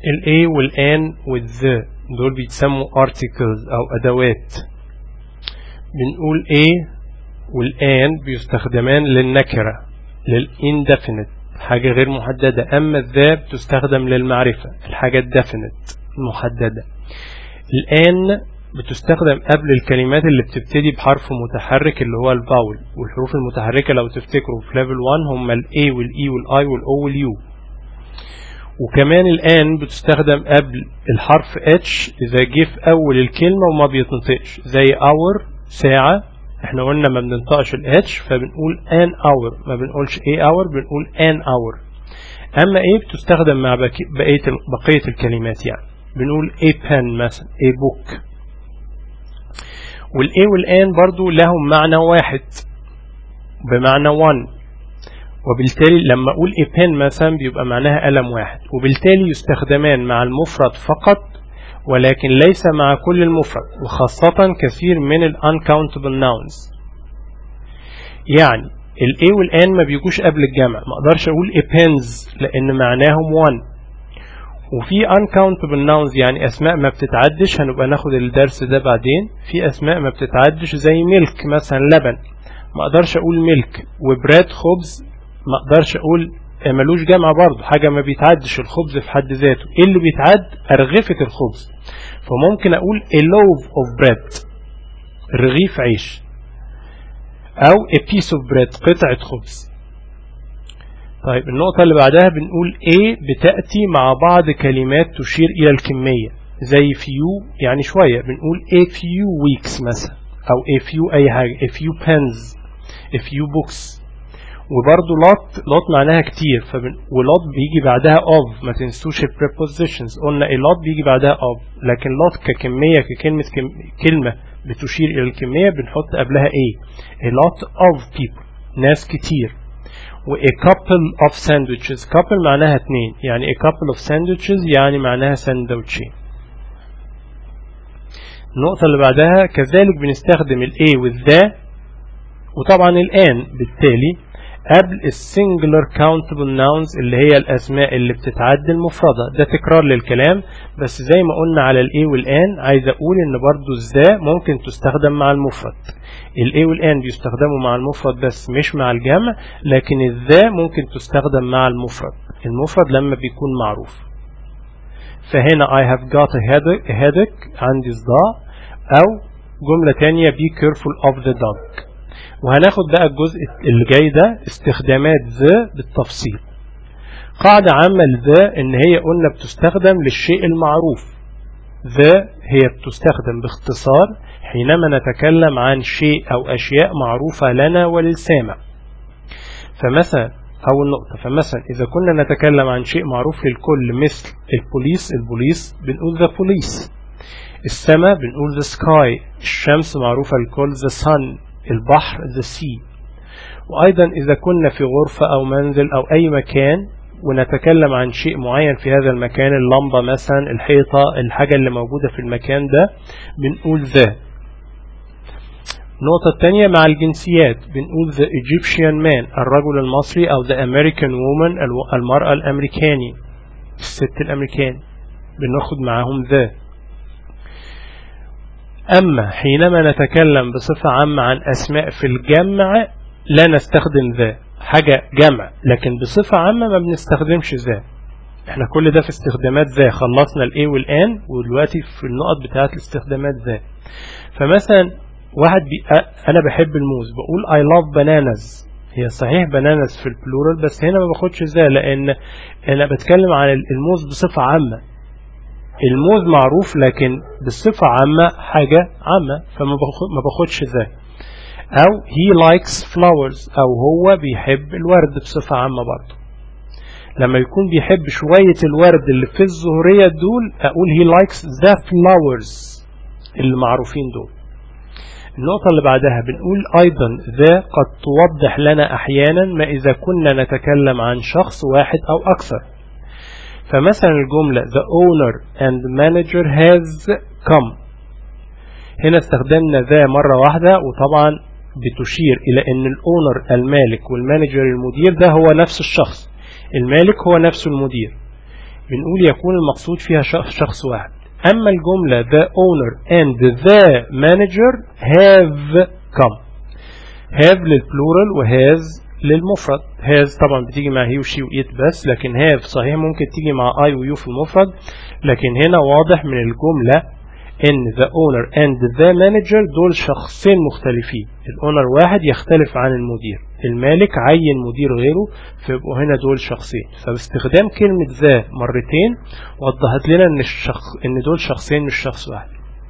ال A وال N وال the دول بيتسموا articles أو أدوات بنقول A وال N بيستخدمان للنكرة للindefinite حاجة غير محددة أما the بتستخدم للمعرفة الحاجة الdefinite المحددة الآن بتستخدم قبل الكلمات اللي بتبتدي بحرف متحرك اللي هو الفاول والحروف المتحركة لو تفتكروا في ليفل 1 هم ال A وال E وال I وال O وال U وكمان الآن بتستخدم قبل الحرف H إذا جه في أول الكلمة وما بيتنطقش زي hour ساعة احنا قلنا ما بننطقش ال H فبنقول an hour ما بنقولش a hour بنقول an hour أما A بتستخدم مع بقية بقية الكلمات يعني بنقول a pen مثلا a book وال A وال N برضو لهم معنى واحد بمعنى one وبالتالي لما أقول a pen مثلا بيبقى معناها قلم واحد وبالتالي يستخدمان مع المفرد فقط ولكن ليس مع كل المفرد وخاصة كثير من ال uncountable nouns يعني ال A وال N ما بيجوش قبل الجمع ما اقدرش اقول a pens لان معناهم one وفي uncountable nouns يعني اسماء ما بتتعدش هنبقى ناخد الدرس ده بعدين في اسماء ما بتتعدش زي ميلك مثلا لبن ما اقدرش اقول ميلك وبراد خبز ما اقدرش اقول ملوش جمع برضه حاجة ما بيتعدش الخبز في حد ذاته ايه اللي بيتعد أرغفة الخبز فممكن اقول a loaf of bread رغيف عيش او a piece of bread قطعة خبز طيب النقطة اللي بعدها بنقول A بتأتي مع بعض كلمات تشير إلى الكمية زي few يعني شوية بنقول a few weeks مثلا أو a few أي حاجة a few pens a few books وبرضه lot lot معناها كتير فبن... ولot بيجي بعدها of ما تنسوش ال prepositions قلنا a lot بيجي بعدها of لكن lot ككمية ككلمة كم... كلمة بتشير إلى الكمية بنحط قبلها a a lot of people ناس كتير و a couple of sandwiches couple معناها اتنين يعني a couple of sandwiches يعني معناها سندوتشين النقطة اللي بعدها كذلك بنستخدم ال a وال the وطبعا الآن بالتالي قبل السنجلر كاونتبل ناونز اللي هي الأسماء اللي بتتعد المفردة ده تكرار للكلام بس زي ما قلنا على ال A وال N عايز أقول إن برضو الذا ممكن تستخدم مع المفرد ال A وال N بيستخدموا مع المفرد بس مش مع الجمع لكن الذا ممكن تستخدم مع المفرد المفرد لما بيكون معروف فهنا I have got a headache, a headache عندي صداع أو جملة تانية be careful of the dog وهناخد بقى الجزء اللي جاي ده استخدامات ذا بالتفصيل قاعدة عامة لذا ان هي قلنا بتستخدم للشيء المعروف ذا هي بتستخدم باختصار حينما نتكلم عن شيء او اشياء معروفة لنا وللسامع فمثلا اول نقطة فمثلا اذا كنا نتكلم عن شيء معروف للكل مثل البوليس البوليس بنقول ذا بوليس السماء بنقول ذا سكاي الشمس معروفة للكل ذا sun البحر the sea وأيضا إذا كنا في غرفة أو منزل أو أي مكان ونتكلم عن شيء معين في هذا المكان اللمبة مثلا الحيطة الحاجة اللي موجودة في المكان ده بنقول ذا النقطة الثانية مع الجنسيات بنقول the Egyptian man الرجل المصري أو the American woman المرأة الأمريكاني الست الأمريكاني بناخد معاهم ذا أما حينما نتكلم بصفة عامة عن أسماء في الجمع لا نستخدم ذا حاجة جمع لكن بصفة عامة ما بنستخدمش ذا احنا كل ده في استخدامات ذا خلصنا الاي والان ودلوقتي في النقط بتاعت الاستخدامات ذا فمثلا واحد بي... انا بحب الموز بقول I love bananas هي صحيح بانانز في البلورال بس هنا ما باخدش ذا لان انا بتكلم عن الموز بصفة عامة الموز معروف لكن بصفة عامة حاجة عامة فما باخدش ذا أو he likes flowers أو هو بيحب الورد بصفة عامة برضه لما يكون بيحب شوية الورد اللي في الظهرية دول أقول he likes the flowers اللي معروفين دول النقطة اللي بعدها بنقول أيضا ذا قد توضح لنا أحيانا ما إذا كنا نتكلم عن شخص واحد أو أكثر فمثلا الجملة the owner and manager has come هنا استخدمنا ذا مرة واحدة وطبعا بتشير إلى أن الأونر المالك والمانجر المدير ده هو نفس الشخص المالك هو نفسه المدير بنقول يكون المقصود فيها شخص واحد أما الجملة the owner and the manager have come have للبلورال وهاز للمفرد has طبعا بتيجي مع هي وشي وإيت بس لكن have صحيح ممكن تيجي مع I ويو في المفرد لكن هنا واضح من الجملة ان the owner and the manager دول شخصين مختلفين الاونر واحد يختلف عن المدير المالك عين مدير غيره فيبقوا هنا دول شخصين فباستخدام كلمة ذا مرتين وضحت لنا ان, الشخص ان دول شخصين مش شخص واحد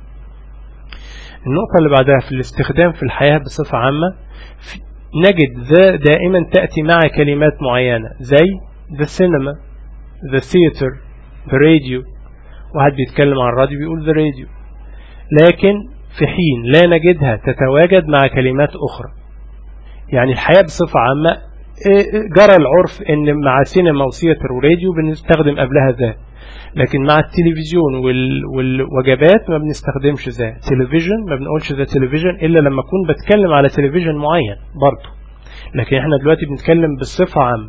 النقطة اللي بعدها في الاستخدام في الحياة بصفة عامة نجد ذا دائما تأتي مع كلمات معينة زي the cinema the theater the radio واحد بيتكلم عن الراديو بيقول the radio لكن في حين لا نجدها تتواجد مع كلمات أخرى يعني الحياة بصفة عامة جرى العرف ان مع سينما وسيتر وراديو بنستخدم قبلها ذا لكن مع التلفزيون وال... والوجبات ما بنستخدمش ذا تلفزيون ما بنقولش ذا تلفزيون الا لما اكون بتكلم على تلفزيون معين برضه لكن احنا دلوقتي بنتكلم بصفة عامة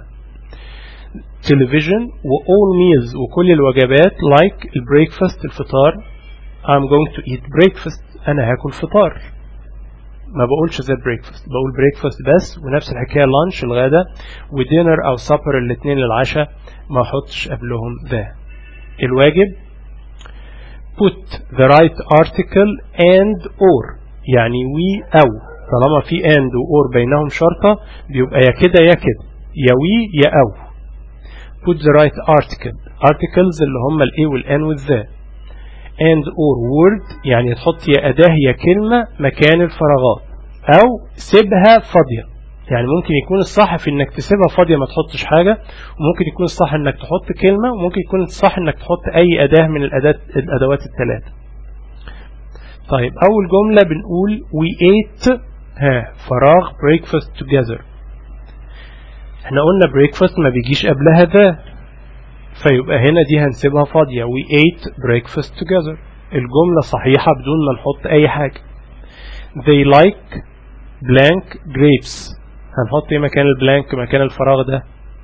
تلفزيون وall meals وكل الوجبات like البريكفاست الفطار I'm going to eat breakfast أنا هاكل فطار ما بقولش زي breakfast بقول breakfast بس ونفس الحكاية lunch الغدا ودينر أو supper الاثنين للعشاء ما أحطش قبلهم ذا الواجب put the right article and or يعني we أو طالما في and و or بينهم شرطة بيبقى يا كده يا كده يا we يا أو put the right article articles اللي هم ال a وال n وال the and or word يعني تحط يا أداة يا كلمة مكان الفراغات أو سيبها فاضية يعني ممكن يكون الصح في انك تسيبها فاضية ما تحطش حاجة وممكن يكون الصح انك تحط كلمة وممكن يكون الصح انك تحط اي اداة من الاداة الادوات الثلاثة طيب اول جملة بنقول we ate ها فراغ breakfast together احنا قلنا breakfast ما بيجيش قبلها ذا فيبقى هنا دي هنسيبها فاضية we ate breakfast together الجملة صحيحة بدون ما نحط اي حاجة they like blank grapes هنحط ايه مكان البلانك مكان الفراغ ده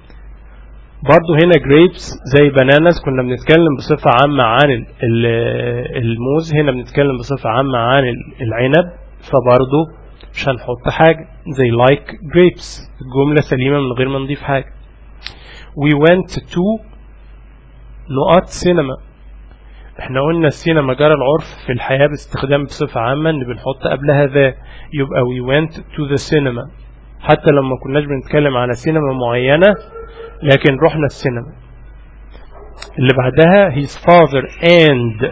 برضو هنا grapes زي بناناس كنا بنتكلم بصفة عامة عن الموز هنا بنتكلم بصفة عامة عن العنب فبرضو مش هنحط حاجة زي like grapes الجملة سليمة من غير ما نضيف حاجة we went to نقط سينما احنا قلنا السينما جرى العرف في الحياة باستخدام بصفة عامة ان بنحط قبلها ذا يبقى we went to the cinema حتى لما كناش بنتكلم على سينما معينة لكن رحنا السينما اللي بعدها his father and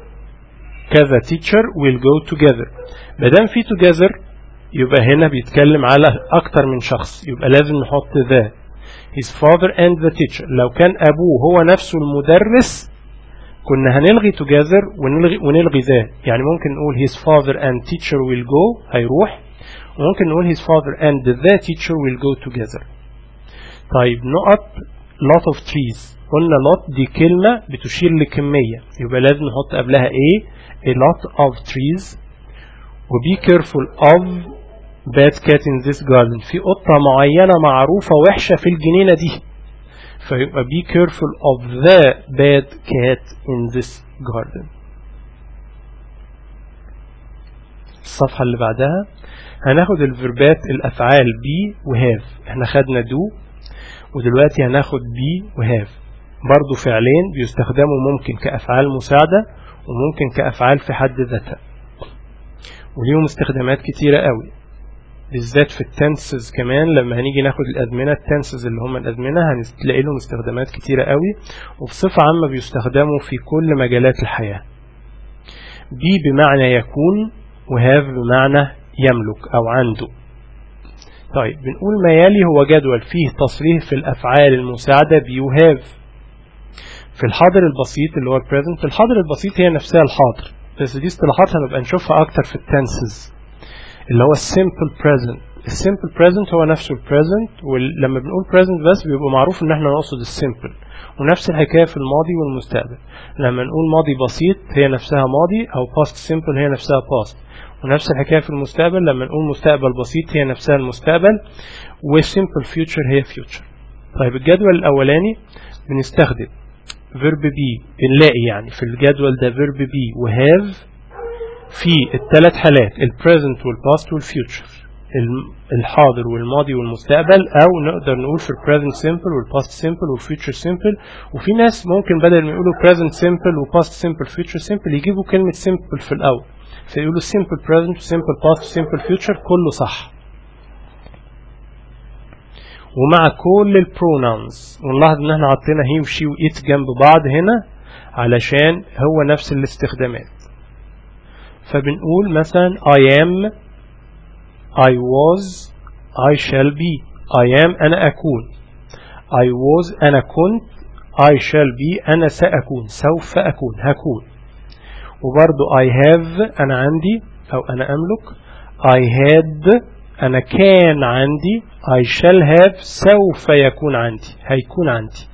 كذا teacher will go together مادام في together يبقى هنا بيتكلم على أكتر من شخص يبقى لازم نحط ذا his father and the teacher لو كان أبوه هو نفسه المدرس كنا هنلغي together ونلغي, ونلغي ذا يعني ممكن نقول his father and teacher will go هيروح وممكن نقول his father and the teacher will go together طيب نقط lot of trees قلنا lot دي كلمة بتشير لكمية يبقى لازم نحط قبلها ايه a lot of trees و be careful of bad cat in this garden في قطة معينة معروفة وحشة في الجنينة دي فيبقى be careful of the bad cat in this garden الصفحة اللي بعدها هناخد الفيربات الأفعال be و have احنا خدنا do ودلوقتي هناخد be و have برضو فعلين بيستخدموا ممكن كأفعال مساعدة وممكن كأفعال في حد ذاتها وليهم استخدامات كتيرة قوي بالذات في التنسز كمان لما هنيجي ناخد الأزمنة التنسز اللي هم الأزمنة هنلاقي لهم استخدامات كتيرة قوي وبصفة عامة بيستخدموا في كل مجالات الحياة بي بمعنى يكون وهاف بمعنى يملك أو عنده طيب بنقول ما يلي هو جدول فيه تصريح في الأفعال المساعدة بيوهاف في الحاضر البسيط اللي هو البريزنت الحاضر البسيط هي نفسها الحاضر بس دي اصطلاحات هنبقى نشوفها أكتر في التنسز اللي هو السيمبل بريزنت السيمبل بريزنت هو نفسه البريزنت ولما بنقول بريزنت بس بيبقى معروف ان احنا نقصد السيمبل ونفس الحكاية في الماضي والمستقبل لما نقول ماضي بسيط هي نفسها ماضي او باست سيمبل هي نفسها باست ونفس الحكاية في المستقبل لما نقول مستقبل بسيط هي نفسها المستقبل والسيمبل فيوتشر هي فيوتشر طيب الجدول الأولاني بنستخدم verb be بنلاقي يعني في الجدول ده verb be و have في الثلاث حالات ال present وال past وال future الحاضر والماضي والمستقبل او نقدر نقول في present simple والpast simple والfuture simple وفي ناس ممكن بدل ما يقولوا present simple وpast simple future simple يجيبوا كلمة simple في الاول فيقولوا simple present simple past simple future كله صح ومع كل البرونونز ونلاحظ ان احنا حطينا هي وشي وإيت جنب بعض هنا علشان هو نفس الاستخدامات فبنقول مثلا I am I was I shall be I am أنا أكون I was أنا كنت I shall be أنا سأكون سوف أكون هكون وبرضو I have أنا عندي أو أنا أملك I had أنا كان عندي I shall have سوف يكون عندي هيكون عندي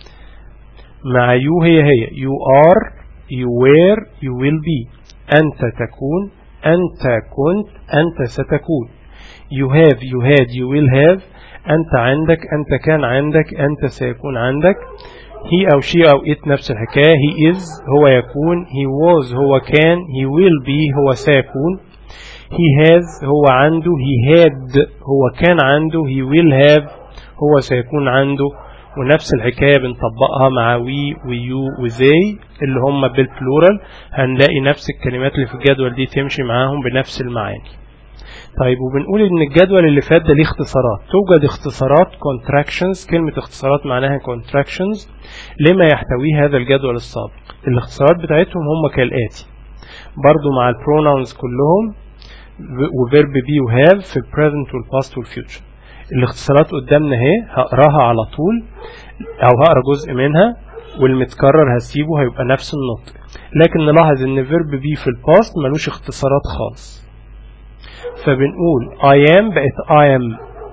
مع you هي هي you are you were you will be أنت تكون أنت كنت أنت ستكون you have you had you will have أنت عندك أنت كان عندك أنت سيكون عندك he أو she أو it نفس الحكاية he is هو يكون he was هو كان he will be هو سيكون he has هو عنده he had هو كان عنده he will have هو سيكون عنده ونفس الحكاية بنطبقها مع وي ويو وزي اللي هم بالبلورال هنلاقي نفس الكلمات اللي في الجدول دي تمشي معاهم بنفس المعاني طيب وبنقول ان الجدول اللي فات ده ليه اختصارات توجد اختصارات contractions كلمة اختصارات معناها contractions لما يحتويه هذا الجدول السابق الاختصارات بتاعتهم هم كالآتي برضو مع البرونونز كلهم وفيرب بي وهاف في البريزنت والباست والفيوتشر الاختصارات قدامنا اهي هقراها على طول او هقرا جزء منها والمتكرر هسيبه هيبقى نفس النطق لكن نلاحظ ان فيرب بي في الباست ملوش اختصارات خالص فبنقول I am بقت I am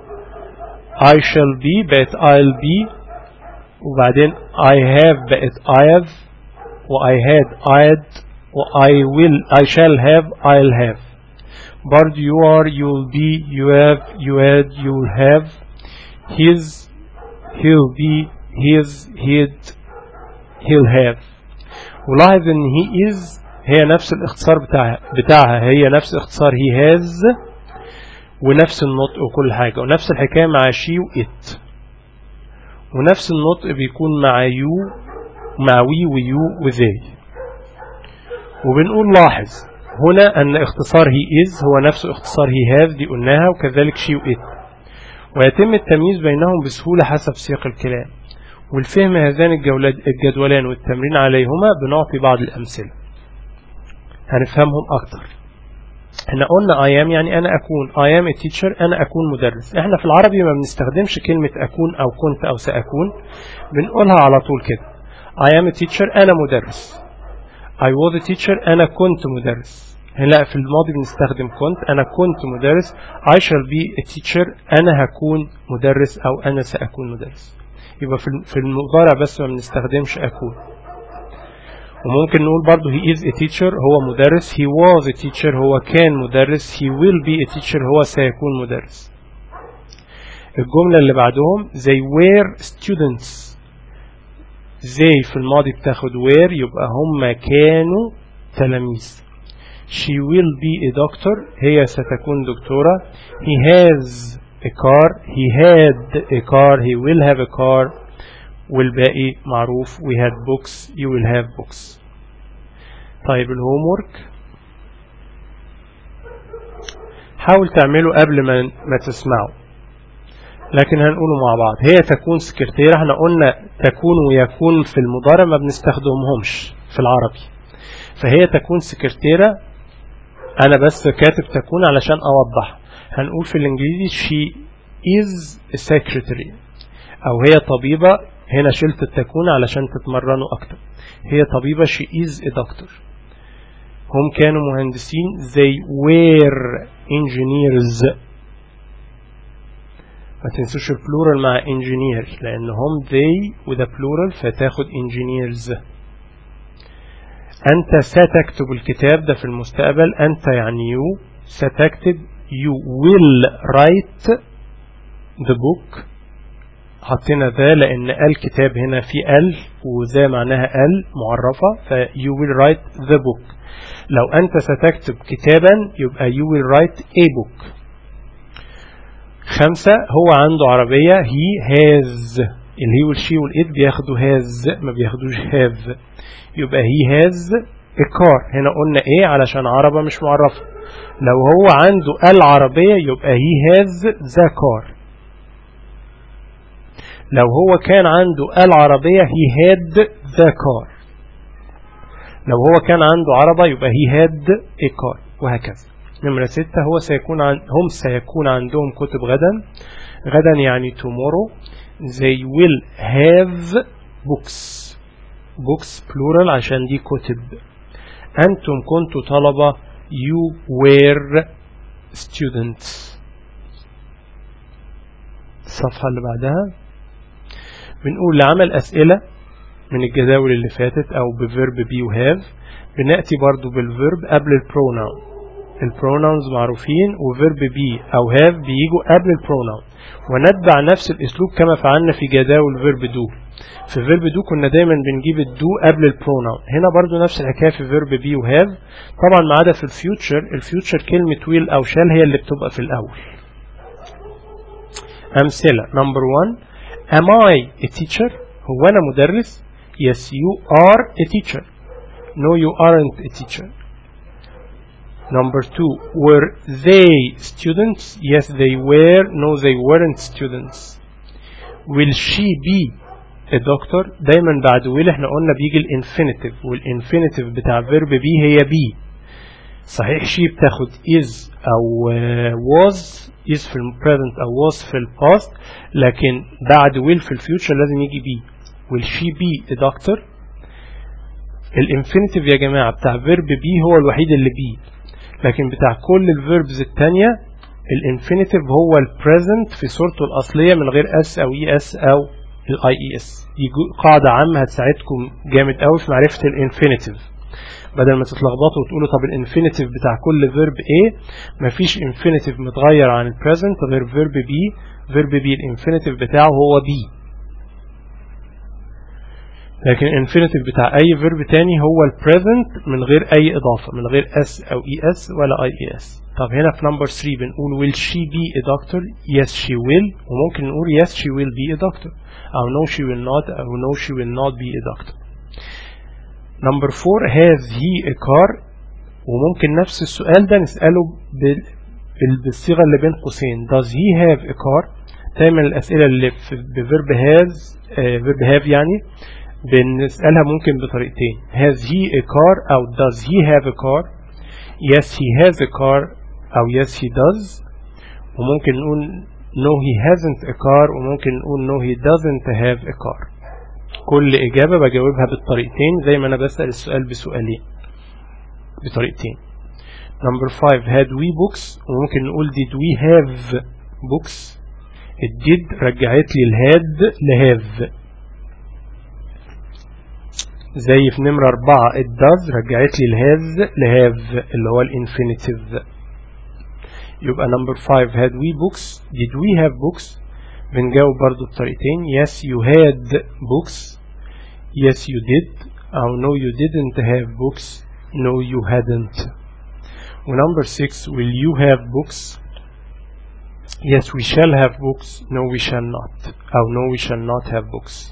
I shall be بقت I'll be وبعدين I have بقت I have و I had I'd و I will I shall have I'll have برضه you are you'll be you have you had you'll have his he'll be his he'd he'll have ولاحظ ان he is هي نفس الاختصار بتاعها بتاعها هي نفس اختصار he has ونفس النطق وكل حاجة ونفس الحكاية مع she و it ونفس النطق بيكون مع you مع we و you و they وبنقول لاحظ هنا أن اختصار he is هو نفس اختصار he has دي قلناها وكذلك she و it ويتم التمييز بينهم بسهولة حسب سياق الكلام والفهم هذان الجدولان والتمرين عليهما بنعطي بعض الأمثلة هنفهمهم أكتر احنا قلنا I am يعني أنا أكون I am a teacher أنا أكون مدرس احنا في العربي ما بنستخدمش كلمة أكون أو كنت أو سأكون بنقولها على طول كده I am a teacher أنا مدرس I was a teacher أنا كنت مدرس لا في الماضي بنستخدم كنت أنا كنت مدرس I shall be a teacher أنا هكون مدرس أو أنا سأكون مدرس يبقى في المضارع بس ما بنستخدمش أكون وممكن نقول برضو he is a teacher هو مدرس he was a teacher هو كان مدرس he will be a teacher هو سيكون مدرس الجملة اللي بعدهم they were students they في الماضي بتاخد were يبقى هم كانوا تلاميذ she will be a doctor هي ستكون دكتورة he has a car he had a car he will have a car والباقي معروف we had books you will have books طيب الهومورك حاول تعمله قبل ما ما تسمعه لكن هنقوله مع بعض هي تكون سكرتيرة احنا قلنا تكون ويكون في المضارع ما بنستخدمهمش في العربي فهي تكون سكرتيرة انا بس كاتب تكون علشان اوضح هنقول في الانجليزي she is a secretary او هي طبيبة هنا شلت التكون علشان تتمرنوا اكتر هي طبيبة she is a doctor هم كانوا مهندسين they were engineers ما تنسوش البلورال مع engineer لان هم they وده plural فتاخد engineers أنت ستكتب الكتاب ده في المستقبل أنت يعني you ستكتب you will write the book حطينا ذا لأن الكتاب هنا في ال وذا معناها ال معرفة ف you will write the book لو أنت ستكتب كتابا يبقى you will write a book خمسة هو عنده عربية he has اللي هو الشي والإد بياخدوا has ما بياخدوش have يبقى he has a car هنا قلنا ايه علشان عربة مش معرفة لو هو عنده العربية يبقى he has the car لو هو كان عنده العربية he had the car لو هو كان عنده عربة يبقى he had a car وهكذا نمرة ستة هو سيكون عن هم سيكون عندهم كتب غدا غدا يعني tomorrow they will have books books plural عشان دي كتب أنتم كنتوا طلبة you were students الصفحة اللي بعدها بنقول لعمل أسئلة من الجداول اللي فاتت أو بفيرب بي وهاف بنأتي برضو بالفيرب قبل البروناون البروناونز معروفين وفيرب بي أو هاف بيجوا قبل البروناون ونتبع نفس الأسلوب كما فعلنا في جداول فيرب دو في فيرب دو كنا دايما بنجيب الدو قبل البروناون هنا برضو نفس الحكاية في فيرب بي وهاف طبعا ما عدا في الفيوتشر الفيوتشر كلمة ويل أو شال هي اللي بتبقى في الأول أمثلة نمبر 1 Am I a teacher? هو أنا مدرس؟ Yes you are a teacher No you aren't a teacher Number two, were they students? Yes, they were. No, they weren't students. Will she be a doctor? دايما بعد will احنا قلنا بيجي الانفينيتيف والانفينيتيف بتاع verb be هي be صحيح she بتاخد is أو was is في present أو was في past لكن بعد will في future لازم يجي be will she be a doctor الانفينيتيف يا جماعة بتاع verb be هو الوحيد اللي be لكن بتاع كل الفيربز التانية الانفينيتيف هو البريزنت في صورته الأصلية من غير اس أو اي اس أو الاي اي اس دي قاعدة عامة هتساعدكم جامد قوي في معرفة الانفينيتيف بدل ما تتلخبطوا وتقولوا طب الانفينيتيف بتاع كل فيرب ايه مفيش انفينيتيف متغير عن البريزنت غير فيرب بي فيرب بي الانفينيتيف بتاعه هو بي لكن الانفينيتيف بتاع اي فيرب تاني هو البريزنت من غير اي اضافه من غير اس او اي اس ولا اي اي اس طب هنا في نمبر 3 بنقول will she be a doctor yes she will وممكن نقول yes she will be a doctor او no she will not او no she will not be a doctor نمبر 4 has he a car وممكن نفس السؤال ده نسأله بالصيغة اللي بين قوسين does he have a car دايما الأسئلة اللي بفيرب has فيرب have يعني بنسألها ممكن بطريقتين has he a car أو does he have a car yes he has a car أو yes he does وممكن نقول no he hasn't a car وممكن نقول no he doesn't have a car كل إجابة بجاوبها بالطريقتين زي ما أنا بسأل السؤال بسؤالين بطريقتين number 5 had we books وممكن نقول did we have books الديد رجعت لي الهاد لهاف زي في نمرة أربعة it does رجعت لي الهاز لهاف اللي هو الانفينيتيف يبقى number five had we books did we have books بنجاوب برضو بطريقتين yes you had books yes you did أو no you didn't have books no you hadn't number six will you have books yes we shall have books no we shall not أو no we shall not have books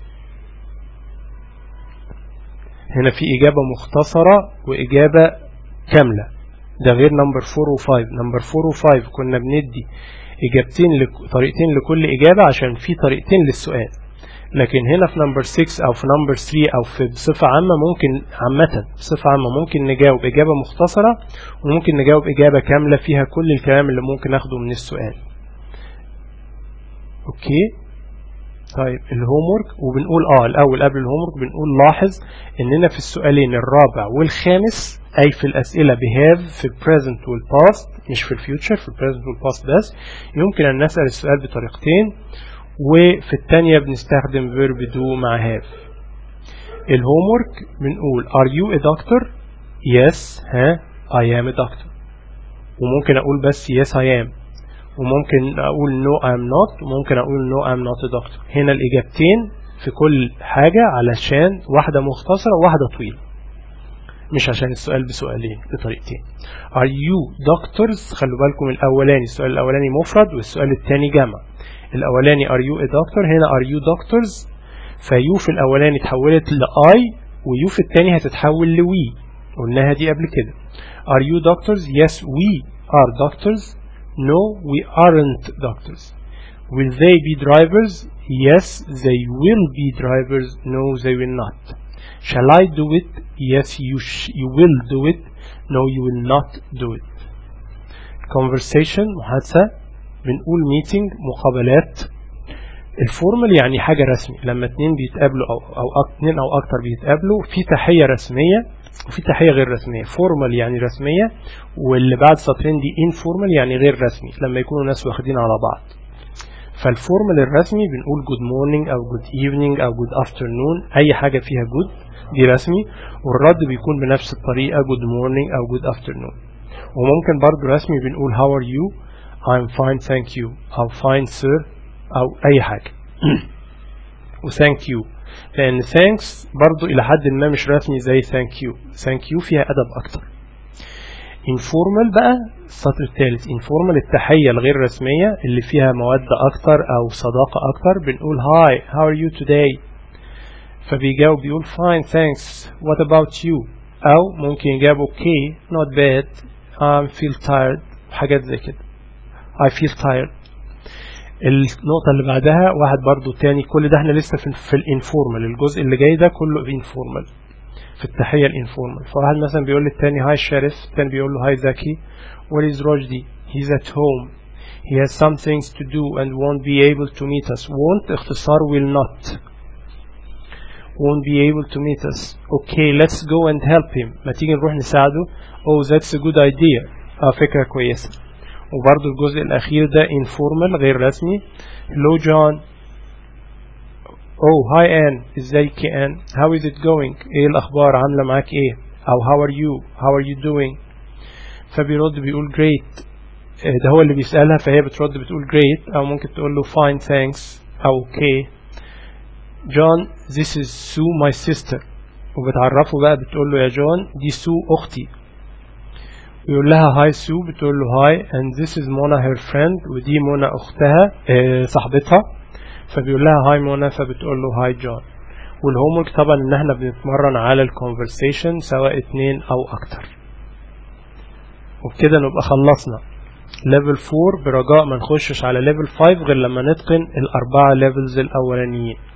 هنا في إجابة مختصرة وإجابة كاملة ده غير نمبر 4 و5 نمبر 4 و5 كنا بندي إجابتين لك... طريقتين لكل إجابة عشان في طريقتين للسؤال لكن هنا في نمبر 6 أو في نمبر 3 أو في بصفة عامة ممكن عامة بصفة عامة ممكن نجاوب إجابة مختصرة وممكن نجاوب إجابة كاملة فيها كل الكلام اللي ممكن أخده من السؤال أوكي طيب الهومورك وبنقول اه الاول قبل الهومورك بنقول لاحظ اننا في السؤالين الرابع والخامس اي في الاسئله بهاف في البريزنت والباست مش في الفيوتشر في البريزنت والباست بس يمكن ان نسال السؤال بطريقتين وفي الثانيه بنستخدم فيرب دو مع هاف الهومورك بنقول are you a doctor yes ها I am a doctor وممكن اقول بس yes I am وممكن اقول no I'm not وممكن اقول no I'm not a doctor هنا الاجابتين في كل حاجة علشان واحدة مختصرة وواحدة طويلة مش عشان السؤال بسؤالين بطريقتين are you doctors خلوا بالكم الاولاني السؤال الاولاني مفرد والسؤال الثاني جمع الاولاني are you a doctor هنا are you doctors فيو في الاولاني اتحولت لاي ويو في الثاني هتتحول لوي قلناها دي قبل كده are you doctors yes we are doctors no we aren't doctors will they be drivers yes they will be drivers no they will not shall I do it yes you sh you will do it no you will not do it conversation محادثة بنقول meeting مقابلات الفورمال يعني حاجة رسمي لما اتنين بيتقابلوا أو, أو اتنين أو أكتر بيتقابلوا في تحية رسمية وفي تحية غير رسمية فورمال يعني رسمية واللي بعد سطرين دي انفورمال يعني غير رسمي لما يكونوا ناس واخدين على بعض فالفورمال الرسمي بنقول جود مورنينج أو جود ايفنينج أو جود افترنون أي حاجة فيها جود دي رسمي والرد بيكون بنفس الطريقة جود مورنينج أو جود افترنون وممكن برضو رسمي بنقول how are you I'm fine thank you أو fine sir أو أي حاجة و thank you لأن thanks برضو إلى حد ما مش رسمي زي thank you thank you فيها أدب أكتر informal بقى السطر الثالث informal التحية الغير رسمية اللي فيها مودة أكتر أو صداقة أكتر بنقول hi how are you today فبيجاوب بيقول fine thanks what about you أو ممكن يجاوب okay not bad I feel tired حاجات زي كده I feel tired النقطة اللي بعدها واحد برضو تاني كل ده احنا لسه في, في الانفورمال الجزء اللي جاي ده كله انفورمال في التحية الانفورمال فواحد مثلا بيقول للتاني هاي شريف التاني بيقول له هاي زكي where is رشدي he's at home he has some things to do and won't be able to meet us won't اختصار will not won't be able to meet us okay let's go and help him ما تيجي نروح نساعده oh that's a good idea اه فكرة كويسة وبرضو الجزء الأخير ده informal غير رسمي hello John oh hi Ann ازيك يا Ann how is it going ايه الأخبار عاملة معاك ايه أو how are you how are you doing فبيرد بيقول great ده هو اللي بيسألها فهي بترد بتقول great أو ممكن تقول له fine thanks أو okay John this is Sue my sister وبتعرفه بقى بتقول له يا جون دي سو أختي يقول لها هاي سو بتقول له هاي and this is Mona her friend ودي منى أختها اه صاحبتها فبيقول لها هاي منى فبتقول له هاي جون والهومورك طبعا ان احنا بنتمرن على الكونفرسيشن سواء اتنين او اكتر وبكده نبقى خلصنا ليفل 4 برجاء ما نخشش على ليفل 5 غير لما نتقن الاربعة ليفلز الاولانيين